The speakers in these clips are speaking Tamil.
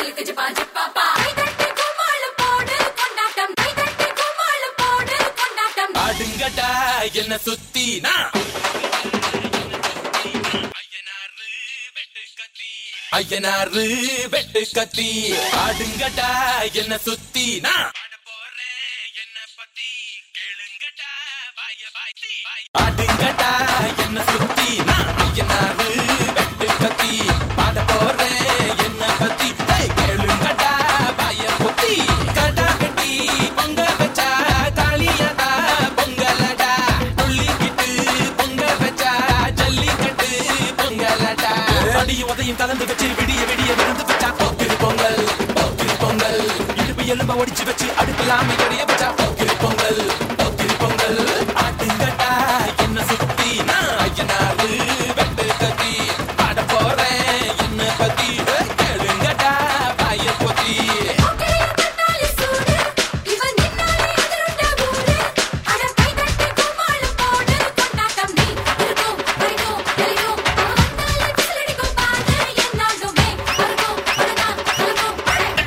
சிலுக்கு சிப்பா சிப்பாப்பா கைதட்டி கும்மாளம் போடு கொண்டாட்டம் கைதட்டி கும்மாளம் போடு கொண்டாட்டம் ஆடுங்கடா என்ன சுத்தி நான் ஐயனாரு வெட்டு கத்தி ஆடுங்கடா என்ன சுத்தி நான் ஆடுங்கடா என்ன சுத்தி நான் ஐயனாரு வெட்டு கத்தி பாட போறேன் என்ன பத்தி ஏய், கேளுங்கடா பாய புத்தி கடா கட்டி பொங்க வச்சா தாலியாடா பொங்கலடா துள்ளிக்கிட்டு பொங்க வச்சா ஜல்லிக்கட்டு பொங்கலடா அடியும் உதையும் கலந்து வச்சு விடிய விடிய விருந்து வச்சா போக்கிரி பொங்கல் போக்கிரி பொங்கல் இடுப்பு எலும்ப ஒடிச்சு வச்சு அடுப்பில்லாம எரிய வச்சா போக்கிரி பொங்கல் போக்கிரி பொங்கல் ஆட்டுங்கட்டா என்ன சுத்தி நான் ஐயனாரு வெட்டு கத்தி பாட போறேன் என்ன பத்தி ஏய், கேளுங்கடா பாய பொத்தி கொக்கையில் கண்ணாலி சூடு இவன் நின்னாலே எதிருண்ட ஊரு அட கைதட்டி கும்மாளம் போடு கொண்டாட்டம் நீ இருக்கும் வரைக்கும் எரியும் அவன் வந்தாலே விசிலடிக்கும் பாரு என்னாலுமே வருகும் வருதான் கலக்கும்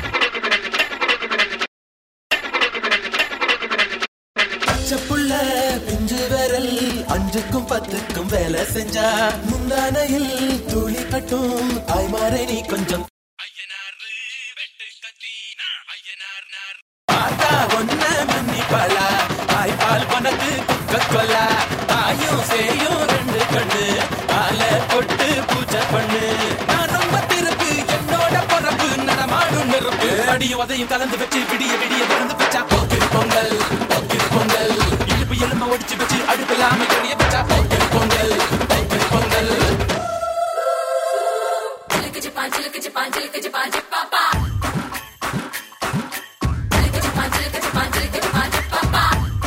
பச்சை புள்ள பிஞ்சு விரல் அஞ்சுக்கும் பத்துக்கும் வேலை செஞ்சா முந்தானையில் துளி கட்டும் தாய்மாரை நீ கொஞ்சம் பார்த்தா ஒன்ன மன்னிப்பாளா தாய்ப்பால் உனக்கு குக்க கொல்லா தாயும் சேயும் ரெண்டு கண்ணு பால கொட்டு பூஜை பண்ணு நான் ரொம்ப திருப்பு என்னோட பொறப்பு நடமாடும் நெருப்பு அடிய உதையும் கலந்து வச்சு விடிய விடிய விருந்து வச்சா போக்கிரி பொங்கல் போக்கிரி பொங்கல் இடுப்பு எலும்ப ஒடிச்சு வச்சு அடுப்பில்லாம எரிய வச்சா போக்கிரி பொங்கல் போக்கிரி பொங்கல் சிலுக்கு சிப்பா சிலுக்கு சிப்பா சிலுக்கு சிப்பா சிப்பாப்பா சிலுக்கு சிப்பா சிலுக்கு சிப்பா சிலுக்கு சிப்பா சிப்பாப்பா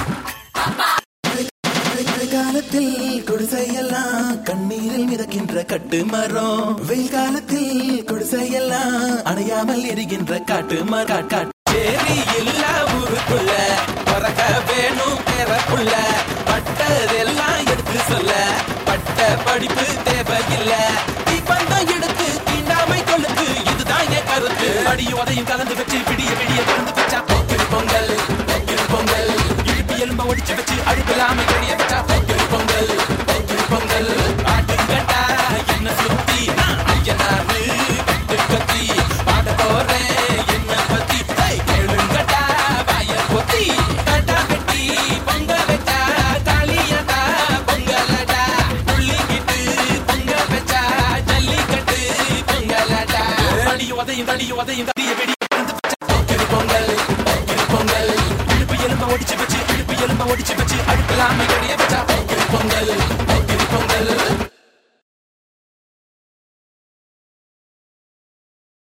காலத்தில் குடிசையெல்லாம் கண்ணீரில் மிதக்கின்ற கட்டு மரம் வெயில் காலத்தில் குடிசையெல்லாம் அணையாமல் எரிகின்ற காட்டு மரம் சேரி எல்லா ஊருக்குள்ள பறக்க வேணும் பேரக்குள்ள பட்டதெல்லாம் எடுத்து சொல்ல பட்ட படிப்பு தேவையில்ல தீப்பந்தம் எடுத்து தீண்டாமை கொழுத்து இதுதான் என் கருத்து அடி உதையும் கலந்து வச்சு விடிய விடிய கலந்து வச்சா போக்கிரி பொங்கல் போக்கிரி பொங்கல் இழுப்பு எலும்ப ஒடிச்சு வச்சு அழுப்பில்லாம எரிய வச்சா போக்கிரி பொங்கல் போக்கிரி பொங்கல் ஆட்டுங்கட்டா என்ன சுத்தி நான் ஐயனாரு வெட்டு கத்தி பாட போறேன் என்ன பத்தி ஏய், கேளுங்கட்டா வாய பொத்தி கட்டா கட்டி பொங்க வச்சா தாலியாடா பொங்கலடா துள்ளிக்கிட்டு பொங்க வச்சா ஜல்லிக்கட்டு பொங்கலடா அடி உதையும் தடி உதையும் தடிய வெடி வந்து வச்சா போக்கிரி பொங்கல் போக்கிரி பொங்கல் இடுப்பு எலும்ப ஒடிச்சு வச்சு இடுப்பு எலும்ப ஒடிச்சு வச்சு அடுப்பில்லாம எரிய வச்சா போக்கிரி பொங்கல்